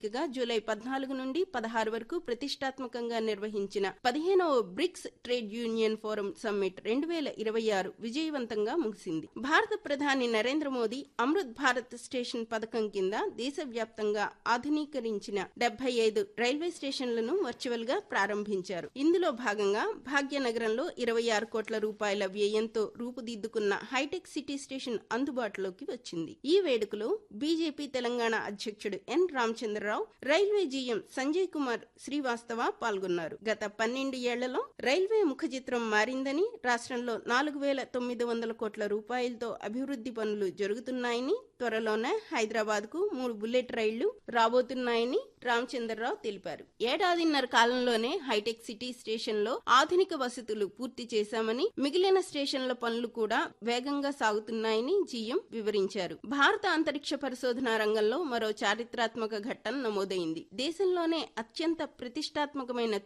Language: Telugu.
గా జూలై పద్నాలుగు నుండి పదహారు వరకు ప్రతిష్టాత్మకంగా నిర్వహించిన పదిహేనవ BRICS trade union forum summit రెండు వేల ఇరవై ఆరు విజయవంతంగా ముగిసింది భారత ప్రధాని నరేంద్ర మోదీ అమృత్ భారత్ స్టేషన్ పథకం కింద దేశవ్యాప్తంగా ఆధునీకరించిన డెబ్బై ఐదు రైల్వే స్టేషన్లను వర్చువల్ గా ప్రారంభించారు ఇందులో భాగంగా భాగ్యనగరంలో ఇరవై ఆరు కోట్ల రూపాయల వ్యయంతో రూపుదిద్దుకున్న హైటెక్ సిటీ స్టేషన్ అందుబాటులోకి వచ్చింది ఈ వేడుకలో బీజేపీ తెలంగాణ అధ్యక్షుడు N Ramachandrarao railway GM Sanjay Kumar Srivastava పాల్గొన్నారు గత పన్నెండు ఏళ్లలో రైల్వే ముఖ చిత్రం మారిందని రాష్ట్రంలో నాలుగు వేల తొమ్మిది వందల కోట్ల రూపాయలతో అభివృద్ధి పనులు జరుగుతున్నాయని త్వరలోనే హైదరాబాద్ కు మూడు బుల్లెట్ రైళ్లు రాబోతున్నాయని రామచంద్రరావు తెలిపారు ఏడాదిన్నర కాలంలోనే హైటెక్ సిటీ స్టేషన్ లో ఆధునిక వసతులు పూర్తి చేశామని మిగిలిన స్టేషన్ల పనులు కూడా వేగంగా సాగుతున్నాయని జీఎం వివరించారు భారత అంతరిక్ష పరిశోధన రంగంలో మరో చారిత్రాత్మక ఘట్టం నమోదైంది దేశంలోనే అత్యంత ప్రతిష్టాత్మకమైన